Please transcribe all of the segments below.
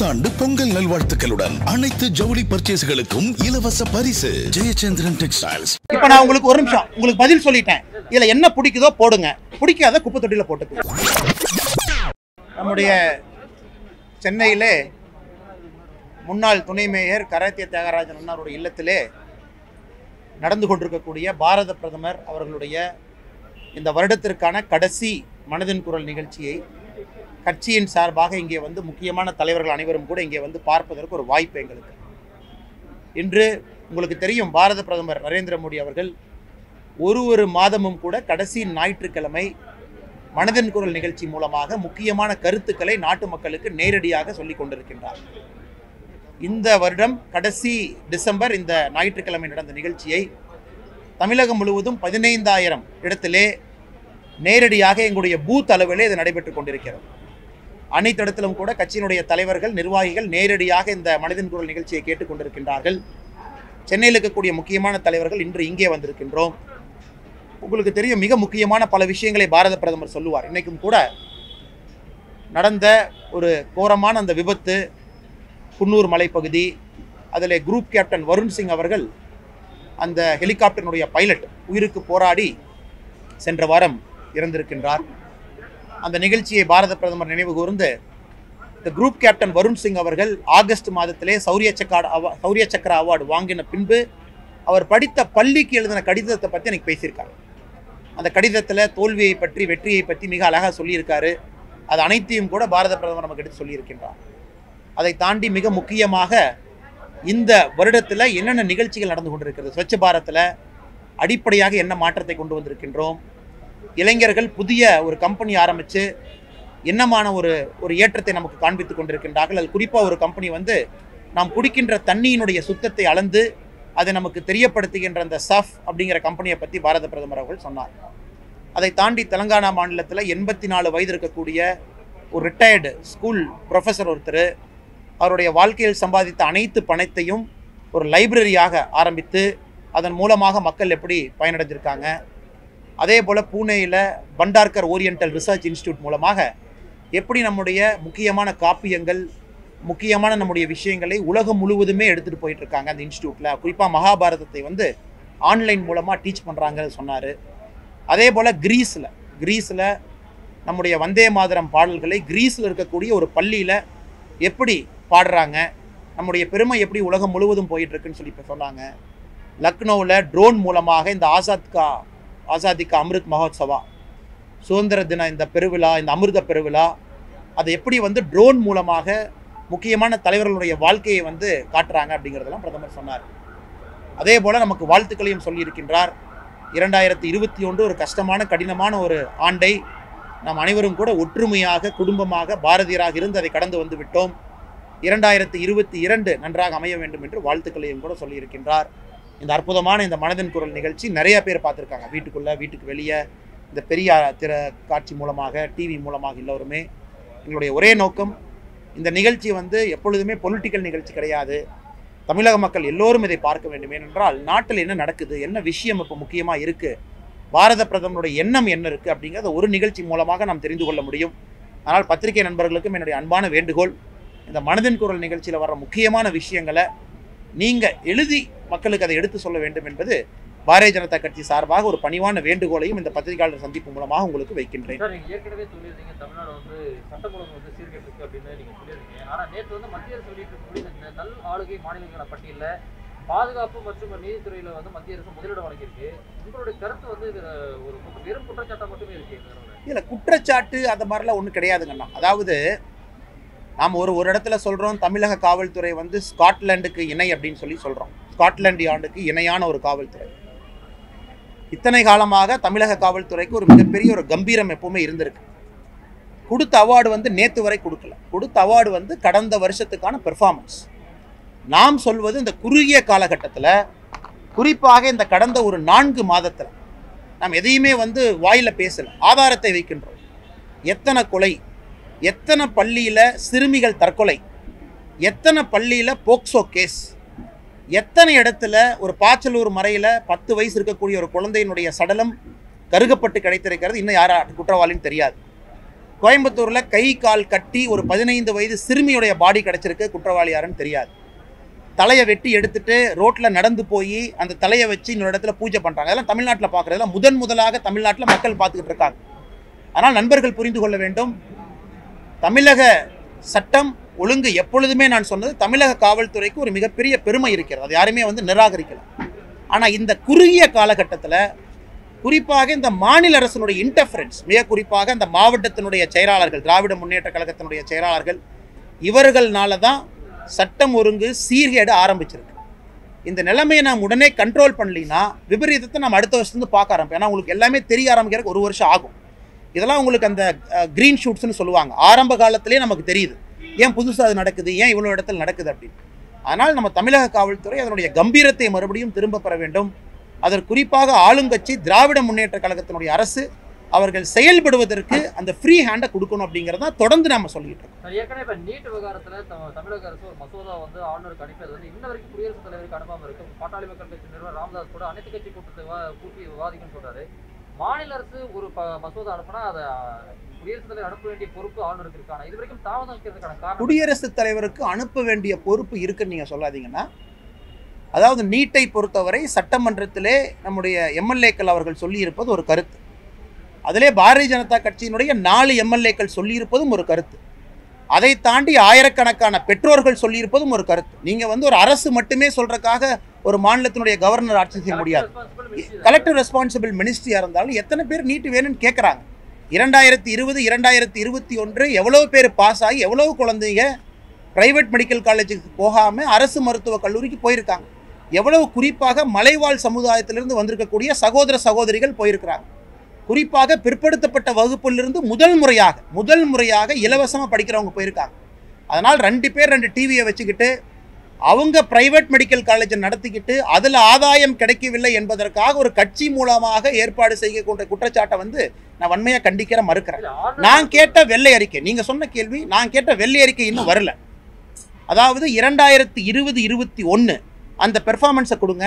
புத்தாண்டு பொங்கல் நல்வாழ்த்துக்களுடன் அனைத்து ஜவுளி பர்ச்சேஸ்களுக்கும் இலவச பரிசு ஜெயச்சந்திரன் டெக்ஸ்டைல்ஸ் இப்ப நான் உங்களுக்கு ஒரு நிமிஷம் உங்களுக்கு பதில் சொல்லிட்டேன் இதுல என்ன பிடிக்குதோ போடுங்க பிடிக்காத குப்பை தொட்டியில போட்டுக்கோங்க நம்முடைய சென்னையிலே முன்னாள் துணை மேயர் கராத்திய தியாகராஜன் அண்ணாருடைய இல்லத்திலே நடந்து கொண்டிருக்கக்கூடிய பாரத பிரதமர் அவர்களுடைய இந்த வருடத்திற்கான கடைசி மனதின் குரல் நிகழ்ச்சியை கட்சியின் சார்பாக இங்கே வந்து முக்கியமான தலைவர்கள் அனைவரும் கூட இங்கே வந்து பார்ப்பதற்கு ஒரு வாய்ப்பு எங்களுக்கு இன்று உங்களுக்கு தெரியும் பாரத பிரதமர் நரேந்திர மோடி அவர்கள் ஒரு ஒரு மாதமும் கூட கடைசி ஞாயிற்றுக்கிழமை மனதின் குரல் நிகழ்ச்சி மூலமாக முக்கியமான கருத்துக்களை நாட்டு மக்களுக்கு நேரடியாக சொல்லிக் கொண்டிருக்கின்றார் இந்த வருடம் கடைசி டிசம்பர் இந்த ஞாயிற்றுக்கிழமை நடந்த நிகழ்ச்சியை தமிழகம் முழுவதும் பதினைந்தாயிரம் இடத்திலே நேரடியாக எங்களுடைய பூத் அளவிலே இது நடைபெற்றுக் கொண்டிருக்கிறது அனைத்து இடத்திலும் கூட கட்சியினுடைய தலைவர்கள் நிர்வாகிகள் நேரடியாக இந்த மனதின் குரல் நிகழ்ச்சியை கேட்டுக்கொண்டிருக்கின்றார்கள் சென்னையில் இருக்கக்கூடிய முக்கியமான தலைவர்கள் இன்று இங்கே வந்திருக்கின்றோம் உங்களுக்கு தெரியும் மிக முக்கியமான பல விஷயங்களை பாரத பிரதமர் சொல்லுவார் இன்னைக்கும் கூட நடந்த ஒரு கோரமான அந்த விபத்து குன்னூர் மலைப்பகுதி அதில் குரூப் கேப்டன் வருண் சிங் அவர்கள் அந்த ஹெலிகாப்டரினுடைய பைலட் உயிருக்கு போராடி சென்ற வாரம் இறந்திருக்கின்றார் அந்த நிகழ்ச்சியை பாரத பிரதமர் நினைவு கூர்ந்து இந்த குரூப் கேப்டன் வருண் சிங் அவர்கள் ஆகஸ்ட் மாதத்திலே சௌரிய சக்கா அவா சௌரிய சக்கர அவார்டு வாங்கின பின்பு அவர் படித்த பள்ளிக்கு எழுதின கடிதத்தை பற்றி எனக்கு பேசியிருக்காங்க அந்த கடிதத்தில் தோல்வியை பற்றி வெற்றியை பற்றி மிக அழகாக சொல்லியிருக்காரு அது அனைத்தையும் கூட பாரத பிரதமர் நமக்கு எடுத்து சொல்லியிருக்கின்றார் அதை தாண்டி மிக முக்கியமாக இந்த வருடத்தில் என்னென்ன நிகழ்ச்சிகள் நடந்து கொண்டிருக்கிறது ஸ்வச்ச பாரத்தில் அடிப்படையாக என்ன மாற்றத்தை கொண்டு வந்திருக்கின்றோம் இளைஞர்கள் புதிய ஒரு கம்பெனி ஆரம்பித்து என்னமான ஒரு ஒரு ஏற்றத்தை நமக்கு காண்பித்து கொண்டிருக்கின்றார்கள் அது குறிப்பாக ஒரு கம்பெனி வந்து நாம் குடிக்கின்ற தண்ணியினுடைய சுத்தத்தை அளந்து அதை நமக்கு தெரியப்படுத்துகின்ற அந்த சஃப் அப்படிங்கிற கம்பெனியை பற்றி பாரத பிரதமர் அவர்கள் சொன்னார் அதை தாண்டி தெலங்கானா மாநிலத்தில் எண்பத்தி நாலு வயது இருக்கக்கூடிய ஒரு ரிட்டையர்டு ஸ்கூல் ப்ரொஃபஸர் ஒருத்தர் அவருடைய வாழ்க்கையில் சம்பாதித்த அனைத்து பணத்தையும் ஒரு லைப்ரரியாக ஆரம்பித்து அதன் மூலமாக மக்கள் எப்படி பயனடைஞ்சிருக்காங்க அதே போல் பூனேயில் பண்டார்கர் ஓரியண்டல் ரிசர்ச் இன்ஸ்டியூட் மூலமாக எப்படி நம்முடைய முக்கியமான காப்பியங்கள் முக்கியமான நம்முடைய விஷயங்களை உலகம் முழுவதுமே எடுத்துகிட்டு போயிட்டு இருக்காங்க அந்த இன்ஸ்டியூட்டில் குறிப்பாக மகாபாரதத்தை வந்து ஆன்லைன் மூலமாக டீச் பண்ணுறாங்கன்னு சொன்னார் அதே போல் கிரீஸில் கிரீஸில் நம்முடைய வந்தே மாதரம் பாடல்களை கிரீஸில் இருக்கக்கூடிய ஒரு பள்ளியில் எப்படி பாடுறாங்க நம்முடைய பெருமை எப்படி உலகம் முழுவதும் போயிட்டு இருக்குன்னு சொல்லி இப்போ சொன்னாங்க லக்னோவில் ட்ரோன் மூலமாக இந்த ஆசாத் கா ஆசாதி கா அமிர்த் மகோத்சவா சுதந்திர தின இந்த பெருவிழா இந்த அமிர்த பெருவிழா அதை எப்படி வந்து ட்ரோன் மூலமாக முக்கியமான தலைவர்களுடைய வாழ்க்கையை வந்து காட்டுறாங்க அப்படிங்கிறதெல்லாம் பிரதமர் சொன்னார் அதே போல் நமக்கு வாழ்த்துக்களையும் சொல்லியிருக்கின்றார் இரண்டாயிரத்தி இருபத்தி ஒன்று ஒரு கஷ்டமான கடினமான ஒரு ஆண்டை நாம் அனைவரும் கூட ஒற்றுமையாக குடும்பமாக பாரதியராக இருந்து அதை கடந்து வந்து விட்டோம் இரண்டாயிரத்தி இருபத்தி இரண்டு நன்றாக அமைய வேண்டும் என்று வாழ்த்துக்களையும் கூட சொல்லியிருக்கின்றார் இந்த அற்புதமான இந்த மனதின் குரல் நிகழ்ச்சி நிறைய பேர் பார்த்துருக்காங்க வீட்டுக்குள்ளே வீட்டுக்கு வெளியே இந்த பெரிய திற காட்சி மூலமாக டிவி மூலமாக எல்லோருமே எங்களுடைய ஒரே நோக்கம் இந்த நிகழ்ச்சி வந்து எப்பொழுதுமே பொலிட்டிக்கல் நிகழ்ச்சி கிடையாது தமிழக மக்கள் எல்லோரும் இதை பார்க்க வேண்டும் ஏனென்றால் நாட்டில் என்ன நடக்குது என்ன விஷயம் இப்போ முக்கியமாக இருக்குது பாரத பிரதமருடைய எண்ணம் என்ன இருக்குது அப்படிங்கிறத ஒரு நிகழ்ச்சி மூலமாக நாம் தெரிந்து கொள்ள முடியும் ஆனால் பத்திரிகை நண்பர்களுக்கும் என்னுடைய அன்பான வேண்டுகோள் இந்த மனதின் குரல் நிகழ்ச்சியில் வர முக்கியமான விஷயங்களை நீங்கள் எழுதி மக்களுக்கு அதை எடுத்து சொல்ல வேண்டும் என்பது பாரதிய ஜனதா கட்சி சார்பாக ஒரு பணிவான வேண்டுகோளையும் இந்த பத்திரிகையாளர் சந்திப்பு மூலமாக உங்களுக்கு வைக்கின்றேன் சார் நீங்க ஏற்கனவே சொல்லியிருந்தீங்க தமிழ்நாடு வந்து சட்டம் ஒழுங்கு வந்து சீர்கெட்டு இருக்கு அப்படின்னு நீங்க சொல்லியிருந்தீங்க ஆனா நேற்று வந்து மத்திய அரசு சொல்லிட்டு இருக்கக்கூடிய இந்த நல் ஆளுகை மாநிலங்கள பட்டியல பாதுகாப்பு மற்றும் நீதித்துறையில வந்து மத்திய அரசு முதலிடம் வழங்கியிருக்கு உங்களுடைய கருத்து வந்து இதுல ஒரு குற்ற- வெறும் குற்றச்சாட்டா மட்டுமே இருக்கு இந்த தடவை. இல்லை குற்றச்சாட்டு அந்த மாதிரிலாம் ஒன்றும் கிடையாதுங்கண்ணா அதாவது நாம் ஒரு ஒரு இடத்துல சொல்கிறோம் தமிழக காவல்துறை வந்து ஸ்காட்லாண்டுக்கு இணை அப்படின்னு சொல்லி சொல்கிறோம் ஸ்காட்லாந்து யாண்டுக்கு இணையான ஒரு காவல்துறை இத்தனை காலமாக தமிழக காவல்துறைக்கு ஒரு மிகப்பெரிய ஒரு கம்பீரம் எப்பவுமே இருந்திருக்கு கொடுத்த அவார்டு வந்து நேற்று வரை கொடுக்கல கொடுத்த அவார்டு வந்து கடந்த வருஷத்துக்கான பெர்ஃபார்மன்ஸ் நாம் சொல்வது இந்த குறுகிய காலகட்டத்தில் குறிப்பாக இந்த கடந்த ஒரு நான்கு மாதத்தில் நாம் எதையுமே வந்து வாயில் பேசல ஆதாரத்தை வைக்கின்றோம் எத்தனை கொலை எத்தனை பள்ளியில் சிறுமிகள் தற்கொலை எத்தனை பள்ளியில் போக்சோ கேஸ் எத்தனை இடத்துல ஒரு பாச்சலூர் மறையில் பத்து வயசு இருக்கக்கூடிய ஒரு குழந்தையினுடைய சடலம் கருகப்பட்டு கிடைத்திருக்கிறது இன்னும் யாரா குற்றவாளின்னு தெரியாது கோயம்புத்தூரில் கை கால் கட்டி ஒரு பதினைந்து வயது சிறுமியுடைய பாடி கிடச்சிருக்கு குற்றவாளி யாருன்னு தெரியாது தலையை வெட்டி எடுத்துட்டு ரோட்டில் நடந்து போய் அந்த தலையை வச்சு இன்னொரு இடத்துல பூஜை பண்ணுறாங்க அதெல்லாம் தமிழ்நாட்டில் பார்க்குறதெல்லாம் முதன் முதலாக தமிழ்நாட்டில் மக்கள் பார்த்துக்கிட்டு இருக்காங்க ஆனால் நண்பர்கள் புரிந்து கொள்ள வேண்டும் தமிழக சட்டம் ஒழுங்கு எப்பொழுதுமே நான் சொன்னது தமிழக காவல்துறைக்கு ஒரு மிகப்பெரிய பெருமை இருக்கிறது அது யாருமே வந்து நிராகரிக்கலாம் ஆனால் இந்த குறுகிய காலகட்டத்தில் குறிப்பாக இந்த மாநில அரசினுடைய இன்டர்ஃபரன்ஸ் மிக குறிப்பாக இந்த மாவட்டத்தினுடைய செயலாளர்கள் திராவிட முன்னேற்ற கழகத்தினுடைய செயலாளர்கள் இவர்கள்னால தான் சட்டம் ஒழுங்கு சீர்கேடு ஆரம்பிச்சிருக்கு இந்த நிலைமையை நாம் உடனே கண்ட்ரோல் பண்ணலினா விபரீதத்தை நம்ம அடுத்த வருஷத்துலேருந்து பார்க்க ஆரம்பிப்போம் ஏன்னா உங்களுக்கு எல்லாமே தெரிய ஆரம்பிக்கிறதுக்கு ஒரு வருஷம் ஆகும் இதெல்லாம் உங்களுக்கு அந்த க்ரீன் ஷூட்ஸ்னு சொல்லுவாங்க ஆரம்ப காலத்திலே நமக்கு தெரியுது ஏன் புதுசாக அது நடக்குது ஏன் இவ்வளோ இடத்துல நடக்குது அப்படின்னு அதனால் நம்ம தமிழக காவல்துறை அதனுடைய கம்பீரத்தை மறுபடியும் திரும்ப பெற வேண்டும் அதற்கு குறிப்பாக ஆளுங்கட்சி திராவிட முன்னேற்ற கழகத்தினுடைய அரசு அவர்கள் செயல்படுவதற்கு அந்த ஃப்ரீ ஹேண்டை கொடுக்கணும் அப்படிங்கிறத தொடர்ந்து நாம சொல்லிட்டு இருக்கோம் சார், ஏற்கனவே இப்ப நீட் விவகாரத்துல த- தமிழக அரசு ஒரு மசோதா வந்து ஆளுநருக்கு அனுப்பியது வந்து இன்ன வரைக்கும் குடியரசுத் தலைவருக்கு அனுப்பாம இருக்கு பாட்டாளி மக்கள் கட்சி நிறுவனர் ராமதாஸ் கூட அனைத்து கட்சி கூட்டத்தை வா- கூட்டி விவாதிக்கணும்னு சொல்றாரு மாநில அரசு ஒரு ப- மசோதா அனுப்புனா அதை குடியரசுத் தலைவர் அனுப்ப வேண்டிய பொறுப்பு ஆளுநருக்கு இருக்கான இது வரைக்கும் தாமதம் வைக்கிறதுக்கான காரணம் குடியரசுத் தலைவருக்கு அனுப்ப வேண்டிய பொறுப்பு இருக்குன்னு நீங்க சொல்லாதீங்கன்னா அதாவது நீட்டை பொறுத்தவரை சட்டமன்றத்திலே நம்முடைய எம்எல்ஏக்கள் அவர்கள் சொல்லியிருப்பது ஒரு கருத்து அதிலே பாரதிய ஜனதா கட்சியினுடைய நாலு எம்எல்ஏக்கள் சொல்லியிருப்பதும் ஒரு கருத்து அதை தாண்டி ஆயிரக்கணக்கான பெற்றோர்கள் சொல்லியிருப்பதும் ஒரு கருத்து நீங்க வந்து ஒரு அரசு மட்டுமே சொல்றதுக்காக ஒரு மாநிலத்தினுடைய கவர்னர் ஆட்சி செய்ய முடியாது Responsible ministry தான். கலெக்டிவ் ரெஸ்பான்சிபிள் மினிஸ்ட்ரியாக இருந்தாலும் எத்தனை பேர் நீட்டு வேணும்னு கேட்குறாங்க இரண்டாயிரத்தி இருபது இரண்டாயிரத்தி இருபத்தி ஒன்று எவ்வளோ பேர் பாஸ் ஆகி எவ்வளவு குழந்தைங்க பிரைவேட் மெடிக்கல் காலேஜுக்கு போகாமல் அரசு மருத்துவக் கல்லூரிக்கு போயிருக்காங்க எவ்வளவு குறிப்பாக மலைவாழ் சமுதாயத்திலிருந்து வந்திருக்கக்கூடிய சகோதர சகோதரிகள் போயிருக்கிறாங்க குறிப்பாக பிற்படுத்தப்பட்ட வகுப்பிலிருந்து முதல் முறையாக முதல் முறையாக இலவசமாக படிக்கிறவங்க போயிருக்காங்க அதனால் ரெண்டு பேர் ரெண்டு டிவியை வச்சுக்கிட்டு அவங்க பிரைவேட் மெடிக்கல் காலேஜை நடத்திக்கிட்டு அதில் ஆதாயம் கிடைக்கவில்லை என்பதற்காக ஒரு கட்சி மூலமாக ஏற்பாடு செய்யக்கூடிய குற்றச்சாட்டை வந்து நான் வன்மையாக கண்டிக்கிற மறுக்கிறேன் இல்ல, ஆளுநர் நான் கேட்ட வெள்ளை அறிக்கை நீங்கள் சொன்ன கேள்வி நான் கேட்ட வெள்ளை அறிக்கை இன்னும் வரல அதாவது இரண்டாயிரத்தி இருபது இருபத்தி ஒன்று அந்த பெர்ஃபார்மன்ஸை கொடுங்க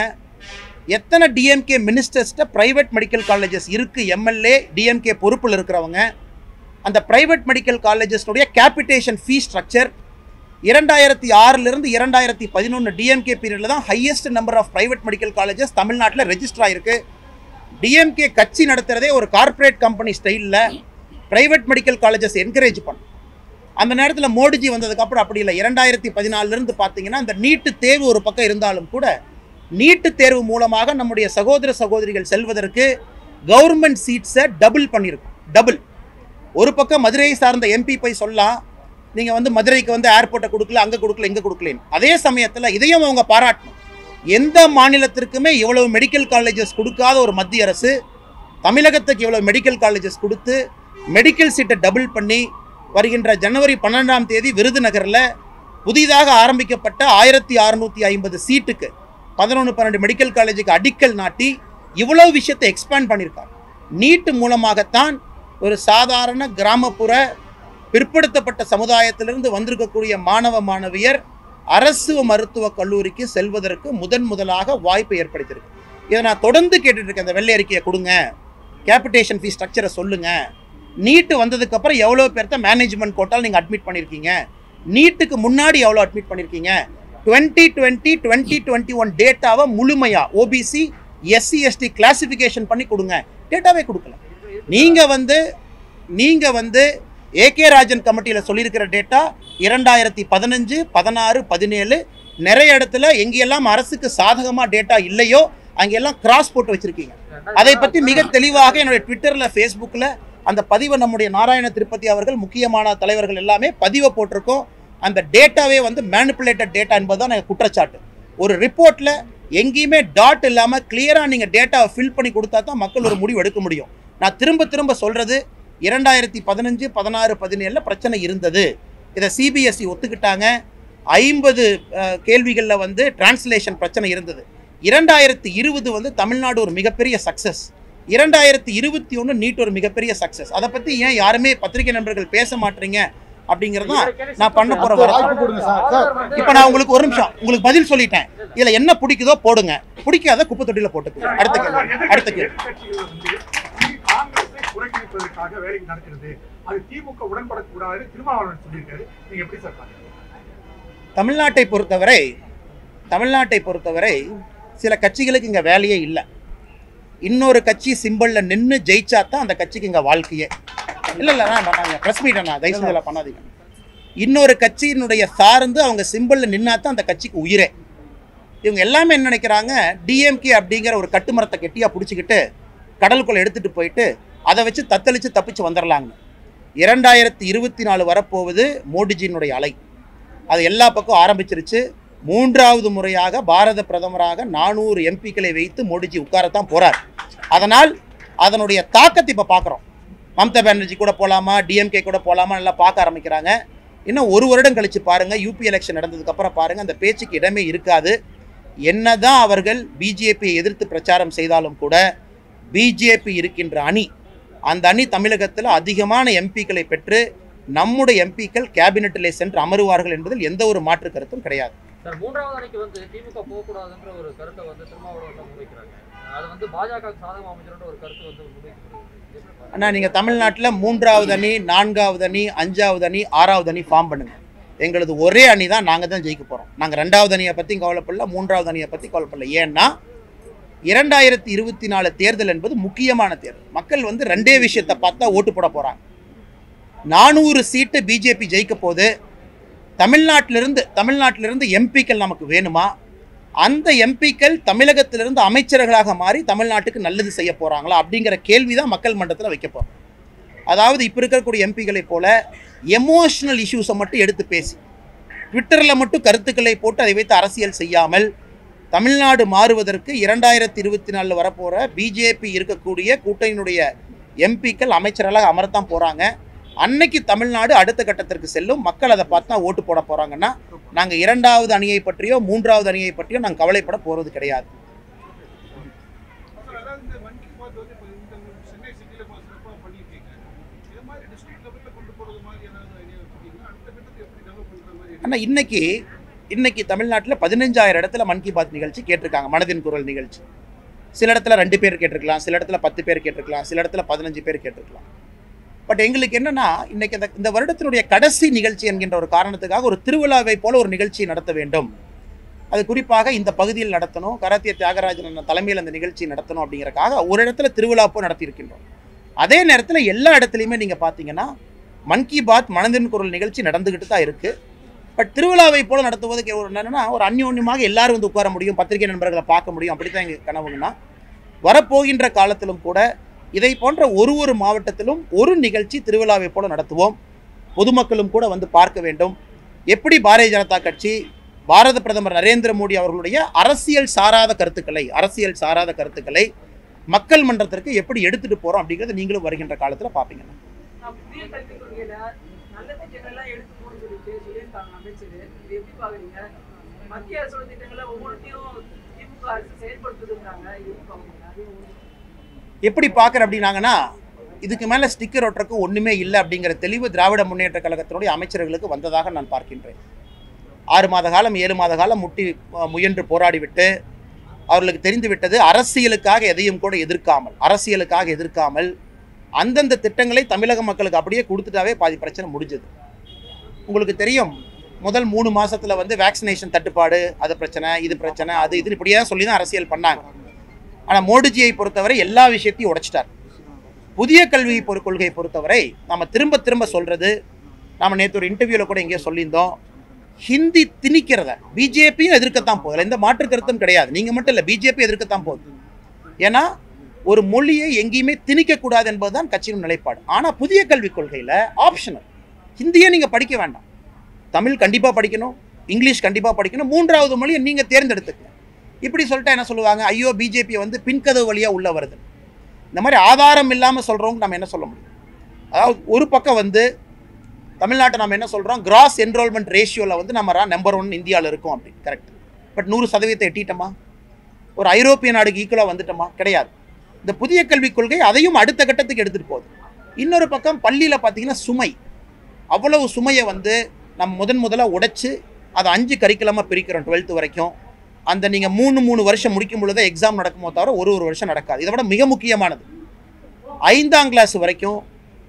எத்தனை டிஎம்கே மினிஸ்டர்ஸ்ட்ட பிரைவேட் மெடிக்கல் காலேஜஸ் இருக்குது எம்எல்ஏ டிஎம்கே பொறுப்பில் இருக்கிறவங்க அந்த பிரைவேட் மெடிக்கல் காலேஜஸ்னுடைய கேபிட்டேஷன் ஃபீ ஸ்ட்ரக்சர் இரண்டாயிரத்தி ஆறிலிருந்து இரண்டாயிரத்தி பதினொன்று டிஎம்கே பீரியடில் தான் highest number of private medical colleges தமிழ்நாட்டில் ரெஜிஸ்டர் ஆயிருக்கு டிஎம்கே கட்சி நடத்துகிறதே ஒரு கார்ப்பரேட் கம்பெனி ஸ்டைலில் பிரைவேட் மெடிக்கல் காலேஜஸ் என்கரேஜ் பண்ணும் அந்த நேரத்தில் மோடிஜி வந்ததுக்கப்புறம் அப்படி இல்லை இரண்டாயிரத்தி பதினாலிருந்து பார்த்தீங்கன்னா அந்த நீட்டு தேர்வு ஒரு பக்கம் இருந்தாலும் கூட நீட்டு தேர்வு மூலமாக நம்முடைய சகோதர சகோதரிகள் செல்வதற்கு கவர்மெண்ட் சீட்ஸை டபுள் பண்ணியிருக்கோம் டபுள் ஒரு பக்கம் மதுரையை சார்ந்த எம்பி போய் சொல்லலாம் நீங்கள் வந்து மதுரைக்கு வந்து ஏர்போர்ட்டை கொடுக்கல அங்கே கொடுக்கல இங்கே கொடுக்கலேன்னு அதே சமயத்தில் இதையும் அவங்க பாராட்டணும் எந்த மாநிலத்திற்குமே இவ்வளவு மெடிக்கல் காலேஜஸ் கொடுக்காத ஒரு மத்திய அரசு தமிழகத்துக்கு இவ்வளவு மெடிக்கல் காலேஜஸ் கொடுத்து மெடிக்கல் சீட்டை டபுள் பண்ணி வருகின்ற ஜனவரி பன்னெண்டாம் தேதி விருதுநகரில் புதிதாக ஆரம்பிக்கப்பட்ட ஆயிரத்தி அறுநூத்தி ஐம்பது சீட்டுக்கு பதினொன்று பன்னெண்டு மெடிக்கல் காலேஜுக்கு அடிக்கல் நாட்டி இவ்வளவு விஷயத்தை எக்ஸ்பேண்ட் பண்ணியிருக்காங்க நீட்டு மூலமாகத்தான் ஒரு சாதாரண கிராமப்புற பிற்படுத்தப்பட்ட சமுதாயத்திலிருந்து வந்திருக்கக்கூடிய மாணவ மாணவியர் அரசு மருத்துவக் கல்லூரிக்கு செல்வதற்கு முதன் முதலாக வாய்ப்பு ஏற்படுத்தியிருக்கு இதை நான் தொடர்ந்து கேட்டுட்டு இருக்கேன் இந்த வெள்ளை அறிக்கையை கொடுங்க கேபிட்டேஷன் ஃபீஸ் ஸ்ட்ரக்சரை சொல்லுங்க நீட்டு வந்ததுக்கப்புறம் எவ்வளோ பேர்த்த மேனேஜ்மெண்ட் கோட்டால் நீங்கள் அட்மிட் பண்ணியிருக்கீங்க நீட்டுக்கு முன்னாடி எவ்வளோ அட்மிட் பண்ணியிருக்கீங்க twenty twenty twenty twenty one டேட்டாவை முழுமையாக ஓபிசி எஸ்சி எஸ்டி கிளாசிஃபிகேஷன் பண்ணி கொடுங்க டேட்டாவே கொடுக்கல நீங்கள் வந்து நீங்கள் வந்து ஏகே ராஜன் கமிட்டியில் சொல்லியிருக்கிற டேட்டா இரண்டாயிரத்தி பதினஞ்சு பதினாறு பதினேழு நிறைய இடத்துல எங்கெல்லாம் அரசுக்கு சாதகமாக டேட்டா இல்லையோ அங்கெல்லாம் கிராஸ் போட்டு வச்சுருக்கீங்க அதை பற்றி மிக தெளிவாக என்னுடைய ட்விட்டரில் ஃபேஸ்புக்கில் அந்த பதிவை நம்முடைய நாராயண திருப்பதி அவர்கள் முக்கியமான தலைவர்கள் எல்லாமே பதிவை போட்டிருக்கோம் அந்த டேட்டாவே வந்து மேனிப்புலேட்டட் டேட்டா என்பதுதான் எனக்கு குற்றச்சாட்டு ஒரு ரிப்போர்ட்டில் எங்கேயுமே டாட் இல்லாமல் கிளியராக நீங்கள் டேட்டாவை ஃபில் பண்ணி கொடுத்தா தான் மக்கள் ஒரு முடிவு எடுக்க முடியும் நான் திரும்ப திரும்ப சொல்கிறது இரண்டாயிரத்தி பதினஞ்சு பதினாறு பதினேழில் பிரச்சனை இருந்தது இதை சிபிஎஸ்சி ஒத்துக்கிட்டாங்க ஐம்பது கேள்விகளில் வந்து டிரான்ஸ்லேஷன் பிரச்சனை இருந்தது இரண்டாயிரத்தி இருபது வந்து தமிழ்நாடு ஒரு மிகப்பெரிய சக்ஸஸ் இரண்டாயிரத்தி இருபத்தி ஒன்று நீட் ஒரு மிகப்பெரிய சக்ஸஸ் அதை பற்றி ஏன் யாருமே பத்திரிகை நண்பர்கள் பேச மாட்டீங்க அப்படிங்கிறது தான் நான் பண்ண போற சார், வரலாறு. வாய்ப்பு கொடுங்க சார். சார், இப்போ நான் உங்களுக்கு ஒரு நிமிஷம் உங்களுக்கு பதில் சொல்லிட்டேன் இதில் என்ன பிடிக்குதோ போடுங்க பிடிக்காத குப்பை தொட்டியில் போட்டுக்கோங்க அடுத்த கேள்வி அடுத்த கேள்வி எதிர்க்கட்சிகள் வந்து காங்கிரஸை புறக்கணிப்பதற்காக வேலைக்கு நடக்கிறது அது திமுக உடன்படக்கூடாது திருமாவளவன் சொல்லியிருக்காரு நீங்க எப்படி சார் பாக்குறீங்க தமிழ்நாட்டை பொறுத்தவரை தமிழ்நாட்டை பொறுத்தவரை சில கட்சிகளுக்கு இங்கே வேலையே இல்லை இன்னொரு கட்சி சிம்பிளில் நின்று ஜெயிச்சா தான் அந்த கட்சிக்கு இங்கே வாழ்க்கையே இல்லை இல்லை நான் நாங்கள் ப்ரெஸ் மீட் நான் தயவு செஞ்சு இதெல்லாம் பண்ணாதீங்க இன்னொரு கட்சியினுடைய சார்ந்து அவங்க சிம்பிளில் நின்னா தான் அந்த கட்சிக்கு உயிரே இவங்க எல்லாமே என்ன நினைக்கிறாங்க டிஎம்கே அப்படிங்கிற ஒரு கட்டுமரத்தை கெட்டியாக பிடிச்சிக்கிட்டு கடலுக்குள்ளே எடுத்துகிட்டு போயிட்டு அதை வச்சு தத்தளித்து தப்பிச்சு வந்துடலாங்க இரண்டாயிரத்தி இருபத்தி நாலு வரப்போவது மோடிஜியினுடைய அலை அது எல்லா பக்கம் ஆரம்பிச்சிருச்சு மூன்றாவது முறையாக பாரத பிரதமராக நானூறு எம்பிக்களை வைத்து மோடிஜி உட்காரத்தான் போறார் அதனால் அதனுடைய தாக்கத்தை இப்போ பார்க்குறோம் மம்தா பானர்ஜி கூட போகலாமா டிஎம்கே கூட போகலாமா நல்லா பார்க்க ஆரம்பிக்கிறாங்க இன்னும் ஒரு வருடம் கழிச்சு பாருங்க யூபி எலெக்ஷன் நடந்ததுக்கு அப்புறம் பாருங்க அந்த பேச்சுக்கு இடமே இருக்காது என்னதான் அவர்கள் பிஜேபியை எதிர்த்து பிரச்சாரம் செய்தாலும் கூட பிஜேபி இருக்கின்ற அணி அந்த அணி தமிழகத்தில் அதிகமான எம்பிக்களை பெற்று நம்முடைய எம்பிக்கள் கேபினெட்டிலே சென்று அமருவார்கள் என்பதில் எந்த ஒரு மாற்று கருத்தும் கிடையாது சார் மூன்றாவது அணிக்கு வந்து திமுக போகக்கூடாதுன்ற ஒரு கருத்தை வந்து திருமாவளவன் முன்வைக்கிறாங்க அது வந்து பாஜக சாதகம் அமைச்சர்ன்ற ஒரு கருத்து வந்து முன்வைக்கப்படுது அண்ணா நீங்கள் தமிழ்நாட்டில் மூன்றாவது அணி நான்காவது அணி அஞ்சாவது அணி ஆறாவது அணி ஃபார்ம் பண்ணுங்க எங்களது ஒரே அணி தான் நாங்கள் தான் ஜெயிக்க போகிறோம் நாங்கள் ரெண்டாவது அணியை பற்றி கவலைப்படல மூன்றாவது அணியை பற்றி கவலைப்படல ஏன்னா இரண்டாயிரத்தி இருபத்தி நாலு தேர்தல் என்பது முக்கியமான தேர்தல் மக்கள் வந்து ரெண்டே விஷயத்தை பார்த்தா ஓட்டு போட போகிறாங்க நானூறு சீட்டு பிஜேபி ஜெயிக்க போது தமிழ்நாட்டிலிருந்து தமிழ்நாட்டிலிருந்து எம்பிக்கள் நமக்கு வேணுமா அந்த எம்பிக்கள் தமிழகத்திலிருந்து அமைச்சர்களாக மாறி தமிழ்நாட்டுக்கு நல்லது செய்ய போகிறாங்களா அப்படிங்கிற கேள்வி தான் மக்கள் மன்றத்தில் வைக்க போகிறோம் அதாவது இப்போ இருக்கக்கூடிய எம்பிகளை போல எமோஷனல் இஷ்யூஸை மட்டும் எடுத்து பேசி ட்விட்டரில் மட்டும் கருத்துக்களை போட்டு அதை வைத்து அரசியல் செய்யாமல் தமிழ்நாடு மாறுவதற்கு இரண்டாயிரத்தி இருபத்தி நாலில் வரப்போகிற பிஜேபி இருக்கக்கூடிய கூட்டணியினுடைய எம்பிக்கள் அமைச்சர்களாக அமரத்தான் போகிறாங்க அன்னைக்கு தமிழ்நாடு அடுத்த கட்டத்திற்கு செல்லும் மக்கள் அதை பார்த்தா ஓட்டு போட போகிறாங்கன்னா நாங்கள் இரண்டாவது அணியை பற்றியோ மூன்றாவது அணியை பற்றியோ நாங்கள் கவலைப்பட போகிறது கிடையாது அதாவது இந்த மன் கி பாத் வந்து இப்போ இந்த சென்னை சிட்டியில் இப்போ சிறப்பாக பண்ணியிருக்கீங்க இது மாதிரி டிஸ்ட்ரிக்ட் லெவலில் கொண்டு போகிறது மாதிரி ஏதாவது ஐடியா வச்சுருக்கீங்கன்னா அடுத்த கட்டத்துக்கு எப்படி டெவலப் பண்ணுற மாதிரி ஆனால் இன்னைக்கு இன்னைக்கு தமிழ்நாட்டில் பதினஞ்சாயிரம் இடத்துல மன் கி பாத் நிகழ்ச்சி கேட்டிருக்காங்க மனதின் குரல் நிகழ்ச்சி சில இடத்துல ரெண்டு பேர் கேட்டிருக்கலாம் சில இடத்துல பத்து பேர் கேட்டிருக்கலாம் சில இடத்துல பதினஞ்சு பேர் கேட்டிருக்கலாம் பட் எங்களுக்கு என்னன்னா இன்னைக்கு இந்த இந்த வருடத்தினுடைய கடைசி நிகழ்ச்சி என்கின்ற ஒரு காரணத்துக்காக ஒரு திருவிழாவை போல ஒரு நிகழ்ச்சி நடத்த வேண்டும் அது குறிப்பாக இந்த பகுதியில் நடத்தணும் கராத்திய தியாகராஜன் அண்ணன் தலைமையில் அந்த நிகழ்ச்சி நடத்தணும் அப்படிங்கறக்காக ஒரு இடத்துல திருவிழா போல் நடத்தியிருக்கின்றோம் அதே நேரத்தில் எல்லா இடத்துலையுமே நீங்கள் பார்த்தீங்கன்னா மன் கி பாத் மனதின் குரல் நிகழ்ச்சி நடந்துக்கிட்டு தான் இருக்குது பட் திருவிழாவை போல நடத்துவதற்கு ஒரு என்னன்னா ஒரு அந்யோன்யமாக எல்லாரும் வந்து உட்கார முடியும் பத்திரிகை நண்பர்களை பார்க்க முடியும் அப்படி தான் எங்கள் கனவுங்கன்னா வரப்போகின்ற காலத்திலும் கூட இதை போன்ற ஒரு ஒரு மாவட்டத்திலும் ஒரு நிகழ்ச்சி திருவிழாவை போல நடத்துவோம் பொதுமக்களும் கூட வந்து பார்க்க வேண்டும் எப்படி பாரதிய ஜனதா கட்சி பாரத பிரதமர் நரேந்திர மோடி அவர்களுடைய அரசியல் சாராத கருத்துக்களை அரசியல் சாராத கருத்துக்களை மக்கள் மன்றத்திற்கு எப்படி எடுத்துட்டு போறோம் அப்படிங்கறத நீங்களும் வருகின்ற காலத்துல பாப்பீங்க நான் புதிய கல்விக் கொள்கையில நல்ல திட்டங்கள்லாம் எடுத்து போட சொல்லிட்டு சொல்லியிருக்காங்க அமைச்சர் இது எப்படி பாக்குறீங்க மத்திய அரசோட திட்டங்களை ஒவ்வொன்றையும் திமுக அரசு செயல்படுத்துதுங்கிறாங்க இது எப்படி பாக்குறீங்க அதையும் ஒரு- எப்படி பார்க்குற அப்படின்னாங்கன்னா இதுக்கு மேலே ஸ்டிக்கர் ஒட்டுறக்கு ஒன்றுமே இல்லை அப்படிங்கிற தெளிவு திராவிட முன்னேற்ற கழகத்தினுடைய அமைச்சர்களுக்கு வந்ததாக நான் பார்க்கின்றேன் ஆறு மாத காலம் ஏழு மாத காலம் முட்டி அஹ், முயன்று போராடிவிட்டு அவர்களுக்கு தெரிந்து விட்டது அரசியலுக்காக எதையும் கூட எதிர்க்காமல் அரசியலுக்காக எதிர்க்காமல் அந்தந்த திட்டங்களை தமிழக மக்களுக்கு அப்படியே கொடுத்துட்டாவே பாதி பிரச்சனை முடிஞ்சது உங்களுக்கு தெரியும் முதல் மூணு மாசத்துல வந்து வேக்சினேஷன் தட்டுப்பாடு அது பிரச்சனை இது பிரச்சனை அது இது இப்படியே சொல்லி தான் அரசியல் பண்ணாங்க ஆனால் மோடிஜியை பொறுத்தவரை எல்லா விஷயத்தையும் உடைச்சிட்டார் புதிய கல்வி பொறு கொள்கையை பொறுத்தவரை நம்ம திரும்ப திரும்ப சொல்றது நாம நேற்று ஒரு இன்டர்வியூவில் கூட எங்கேயோ சொல்லியிருந்தோம் ஹிந்தி திணிக்கிறத பிஜேபியும் எதிர்க்கத்தான் போகுது எந்த மாற்று கருத்தும் கிடையாது நீங்கள் மட்டும் இல்லை பிஜேபி எதிர்க்கத்தான் போகுது ஏன்னா ஒரு மொழியை எங்கேயுமே திணிக்கக்கூடாது என்பதுதான் கட்சியின் நிலைப்பாடு ஆனால் புதிய கல்விக் கொள்கையில் ஆப்ஷனல் ஹிந்தியை நீங்கள் படிக்க வேண்டாம் தமிழ் கண்டிப்பாக படிக்கணும் இங்கிலீஷ் கண்டிப்பாக படிக்கணும் மூன்றாவது மொழியை நீங்கள் தேர்ந்தெடுத்துக்கங்க இப்படி சொல்லிட்டா என்ன சொல்லுவாங்க ஐயோ பிஜேபி வந்து பின்கதவு வழியாக உள்ள வருது இந்த மாதிரி ஆதாரம் இல்லாமல் சொல்கிறவங்க நம்ம என்ன சொல்ல முடியும் அதாவது ஒரு பக்கம் வந்து தமிழ்நாட்டை நம்ம என்ன சொல்கிறோம் கிராஸ் என்ரோல்மெண்ட் ரேஷியோவில் வந்து நம்ம நம்பர் ஒன் இந்தியாவில் இருக்கோம் அப்படி கரெக்ட் பட் நூறு சதவீதத்தை எட்டிட்டோமா ஒரு ஐரோப்பிய நாடுக்கு ஈக்குவலாக வந்துட்டோமா கிடையாது இந்த புதிய கல்விக் கொள்கை அதையும் அடுத்த கட்டத்துக்கு எடுத்துகிட்டு போகுது இன்னொரு பக்கம் பள்ளியில் பார்த்தீங்கன்னா சுமை அவ்வளவு சுமையை வந்து நம்ம முதன் முதலாக உடைச்சு அதை அஞ்சு கரிக்குலமாக பிரிக்கிறோம் டுவெல்த்து வரைக்கும் அந்த நீங்கள் மூணு மூணு வருஷம் முடிக்கும் பொழுது எக்ஸாம் நடக்குமோ தவிர ஒரு ஒரு வருஷம் நடக்காது இதை விட மிக முக்கியமானது ஐந்தாம் கிளாஸ் வரைக்கும்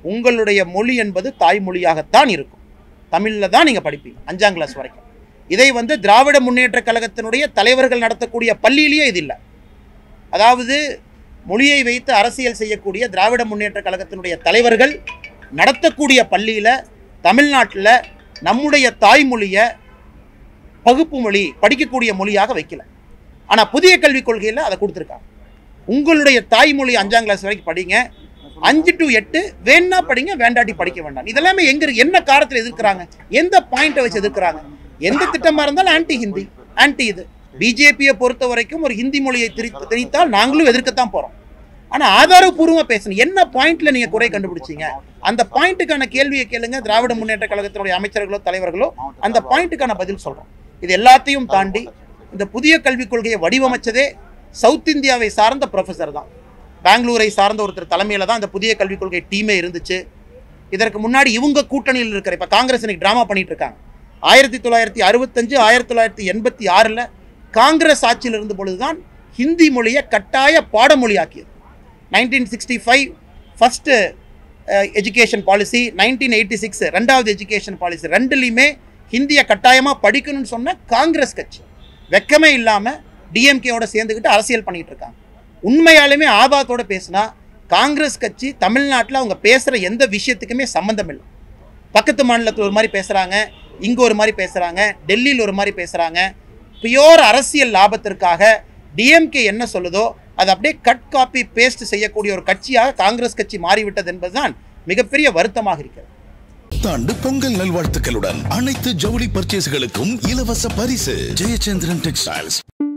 உங்களுடைய மொழி என்பது தாய்மொழியாகத்தான் இருக்கும் தமிழில் தான் நீங்கள் படிப்பீங்க அஞ்சாம் கிளாஸ் வரைக்கும் இதை வந்து திராவிட முன்னேற்ற கழகத்தினுடைய தலைவர்கள் நடத்தக்கூடிய பள்ளியிலேயே இது இல்லை அதாவது மொழியை வைத்து அரசியல் செய்யக்கூடிய திராவிட முன்னேற்ற கழகத்தினுடைய தலைவர்கள் நடத்தக்கூடிய பள்ளியில் தமிழ்நாட்டில் நம்முடைய தாய்மொழியை பகுப்பு மொழி படிக்கக்கூடிய மொழியாக வைக்கல ஆனால் புதிய கல்விக் கொள்கையில் அதை கொடுத்துருக்காங்க உங்களுடைய தாய்மொழி அஞ்சாம் கிளாஸ் வரைக்கும் படிங்க அஞ்சு டு எட்டு வேணா படிங்க வேண்டாட்டி படிக்க வேண்டாம் இதெல்லாமே எங்க இருக்கு என்ன காரணத்தில் எதிர்க்கிறாங்க எந்த பாயிண்ட்டை வச்சு எதிர்க்கிறாங்க எந்த திட்டமா இருந்தாலும் ஆன்டி ஹிந்தி ஆன்டி இது பிஜேபியை பொறுத்த வரைக்கும் ஒரு ஹிந்தி மொழியை திரித்து திணித்தால் நாங்களும் எதிர்க்கத்தான் போறோம் ஆனா ஆதாரபூர்வமா பேசணும் என்ன பாயிண்ட்ல நீங்க குறை கண்டுபிடிச்சீங்க அந்த பாயிண்ட்டுக்கான கேள்வியை கேளுங்க திராவிட முன்னேற்ற கழகத்தினுடைய அமைச்சர்களோ தலைவர்களோ அந்த பாயிண்ட்டுக்கான பதில் சொல்றோம் இது எல்லாத்தையும் தாண்டி இந்த புதிய கல்விக் கொள்கையை வடிவமைச்சதே சவுத் இந்தியாவை சார்ந்த ப்ரொஃபஸர் தான் பெங்களூரை சார்ந்த ஒருத்தர் தலைமையில தான் இந்த புதிய கல்விக் கொள்கை டீமே இருந்துச்சு இதற்கு முன்னாடி இவங்க கூட்டணியில் இருக்கிற இப்போ காங்கிரஸ் இன்னைக்கு ட்ராமா பண்ணிட்டு இருக்காங்க ஆயிரத்தி தொள்ளாயிரத்தி அறுபத்தஞ்சு ஆயிரத்தி தொள்ளாயிரத்தி எண்பத்தி ஆறில் காங்கிரஸ் ஆட்சியில் இருந்த பொழுதுதான் ஹிந்தி மொழியை கட்டாய பாடமொழியாக்கியது nineteen sixty five first education policy nineteen eighty six ரெண்டாவது எஜுகேஷன் பாலிசி ரெண்டுலேயுமே ஹிந்தியை கட்டாயமாக படிக்கணும்னு சொன்ன காங்கிரஸ் கட்சி வெக்கமே இல்லாமல் டிஎம்கேயோட சேர்ந்துக்கிட்டு அரசியல் பண்ணிட்டு இருக்காங்க உண்மையாலுமே ஆபாத்தோட பேசினா காங்கிரஸ் கட்சி தமிழ்நாட்டில் அவங்க பேசுகிற எந்த விஷயத்துக்குமே சம்மந்தம் இல்லை பக்கத்து மாநிலத்தில் ஒரு மாதிரி பேசுகிறாங்க இங்கே ஒரு மாதிரி பேசுகிறாங்க டெல்லியில் ஒரு மாதிரி பேசுகிறாங்க பியோர் அரசியல் லாபத்திற்காக டிஎம்கே என்ன சொல்லுதோ அது அப்படியே கட் காப்பி பேஸ்ட் செய்யக்கூடிய ஒரு கட்சியாக காங்கிரஸ் கட்சி மாறிவிட்டது என்பதுதான் மிகப்பெரிய வருத்தமாக இருக்கிறது தாண்டு பொங்கல் நல்வாழ்த்துக்களுடன் அனைத்து ஜவுளி பர்ச்சேஸ்களுக்கும் இலவச பரிசு ஜெயச்சந்திரன் டெக்ஸ்டைல்ஸ்